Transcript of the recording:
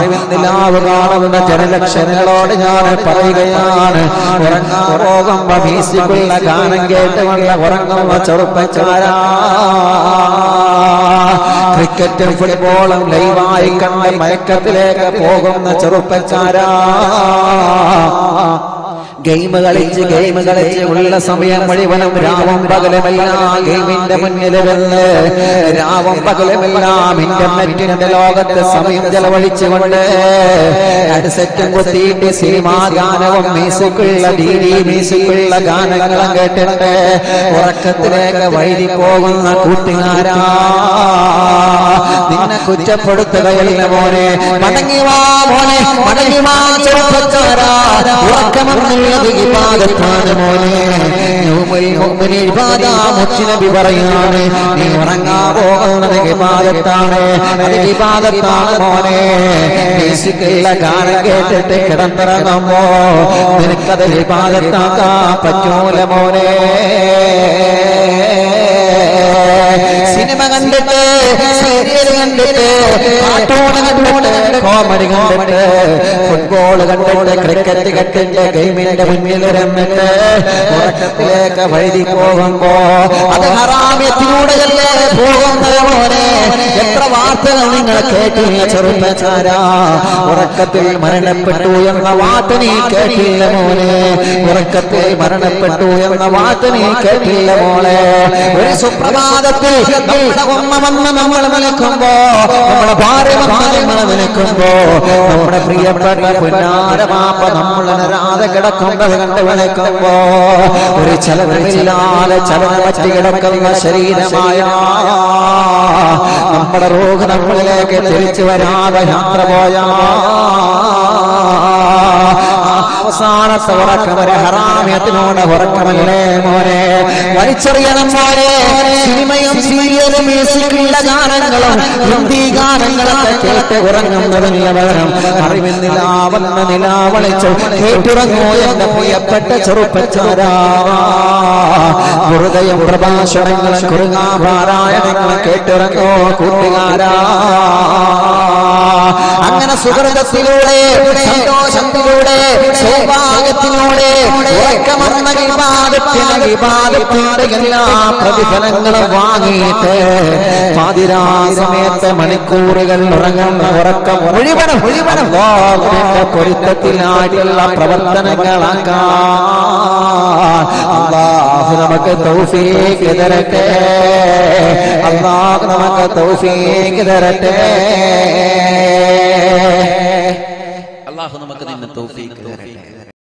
അറിവിന്ദിലാവ് കാണുന്ന ജനലക്ഷങ്ങളോട് ഞാൻ പറയുകയാണ് ഉറങ്ങാൻ പോകുമ്പോ മ്യൂസിക്കുള്ള ഗാനം കേട്ടുകൊണ്ട് ഉറങ്ങുന്ന ചെറുപ്പക്കാരാ ക്രിക്കറ്റും ഫുട്ബോളും ലൈവായി കണ്ട് മയക്കത്തിലേക്ക് പോകുന്ന ചെറുപ്പക്കാരാ ഗെയിം കളിച്ച് ഗെയിം കളിച്ച് ഉള്ള സമയം മുഴുവനും രാവും പകലുമെല്ലാം ഗെയിമിന്റെ മുന്നിൽ വന്ന് രാവും പകലുമെല്ലാം ഇന്റർനെറ്റിന്റെ ലോകത്ത് സമയം ചെലവഴിച്ചുകൊണ്ട് ഹെഡ്സെറ്റും കുത്തിയിട്ട് സിനിമാ ഗാനവും മ്യൂസിക്കുള്ള ഡി ഡി മ്യൂസിക്കുള്ള ഗാനങ്ങളും കേട്ടിട്ട് ഉറക്കത്തിലേക്ക് വൈകി പോകുന്ന കൂട്ടുകാരാ നിന്നെ കുറ്റപ്പെടുത്തുകയല്ല മോനെ മടങ്ങി വാ മോനെ മടങ്ങി വാ ചെറുപ്പക്കാരാ ഉറക്കമെന്നുള്ളത് ഇബാദത്താണ് മോനെ യൗമുൽ മുഅ്മിനി ഇബാദ മുത്തുനബി പറയാണ് നീ ഉറങ്ങാൻ പോകുന്നത് ഇബാദത്താണ് അത് ഇബാദത്താണ് മോനെ മ്യൂസിക്കുള്ള ഗാനം കേട്ടിട്ട് കിടന്നിറങ്ങുമ്പോ നിനക്കത് ഇബാദത്താക്കാൻ പറ്റൂല മോനെ സിനിമ കണ്ടിട്ട് സീരിയൽ കണ്ടിട്ട് കാർട്ടൂൺ കണ്ടിട്ട് കോമഡി കണ്ടിട്ട് ഫുട്ബോൾ കണ്ടിട്ട് ക്രിക്കറ്റ് കണ്ടിട്ട് ഗെയിമിന്റെ മുന്നിൽ ഇരുന്നിട്ട് ഉറക്കത്തിലേക്ക് വഴുതി പോകുമ്പോ അത് ഹറാമ്യത്തിലൂടെയല്ലേ പോകുന്നത് മോനെ എത്ര വാർത്തകൾ നിങ്ങൾ കേട്ടില്ല ചെറുപ്പക്കാരാ ഉറക്കത്തിൽ മരണപ്പെട്ടു എന്ന വാർത്ത നീ കേട്ടില്ല മോനെ ഉറക്കത്തിൽ മരണപ്പെട്ടു എന്ന വാർത്ത നീ കേട്ടില്ല മോളെ ഒരു സുപ്രഭാതത്തിൽ നമ്മുടെ ഉമ്മ വന്ന് നമ്മൾ വിളിക്കുമ്പോ നമ്മുടെ ഭാര്യ വന്ന് നമ്മൾ വിളിക്കുമ്പോ നമ്മുടെ പ്രിയപ്പെട്ട പുന്നാരമാപ്പ നമ്മൾ അനരാതെ കിടക്കുന്നത് കണ്ട് വിളിക്കുമ്പോ ഒരു ചലനമില്ലാതെ ചലനം പറ്റി കിടക്കുന്ന ശരീരമായ നമ്മുടെ റോഗ് നമ്മളിലേക്ക് തിരിച്ചു വരാതെ യാത്ര പോയാ അവസാനത്തെ ഉറക്കം ഒരു ഹറാമ്യത്തിനോട് ഉറക്കമല്ലേ മോനെ വലിച്ചെറിയണം മോനെ സിനിമയും സീരിയലും മ്യൂസിക്കുള്ള ഗാനങ്ങളും ഹിന്ദി ഗാനങ്ങളൊക്കെ കേട്ട് ഉറങ്ങുന്നതിന് പകരം അറിവിൽ നിലാവെന്ന നിലാവളിച്ചു കേട്ടിറങ്ങോ എന്റെ പ്രിയപ്പെട്ട ചെറുപ്പച്ചാരാ ഹൃദയം പ്രഭാഷണങ്ങളും കുറുങ്ങാപാരായണങ്ങളും കേട്ടിറങ്ങോ കൂട്ടുകാരാ അങ്ങനെ സുഹൃതത്തിലൂടെ സന്തോഷത്തിലൂടെ സൗഭാഗ്യത്തിലൂടെ ഉറക്കമർന്ന വിവാദത്തിന് വിവാദത്തിന്റെ എല്ലാ പ്രതിഫലങ്ങളും വാങ്ങിയിട്ട് പാതിരാ സമയത്ത് മണിക്കൂറുകൾ ഉറങ്ങുന്ന ഉറക്കം മുഴുവനും മുഴുവനും ലോകത്തിന്റെ പൊരുത്തത്തിലായിട്ടുള്ള പ്രവർത്തനങ്ങളാക്കാൻ അള്ളാഹു നമുക്ക് തൗഫീഖ് തരട്ടെ അള്ളാഹു നമുക്ക് തൗഫീഖ് തരട്ടെ അള്ളാഹു നമുക്ക് നിന്നെ തൗഫീഖ് തരട്ടെ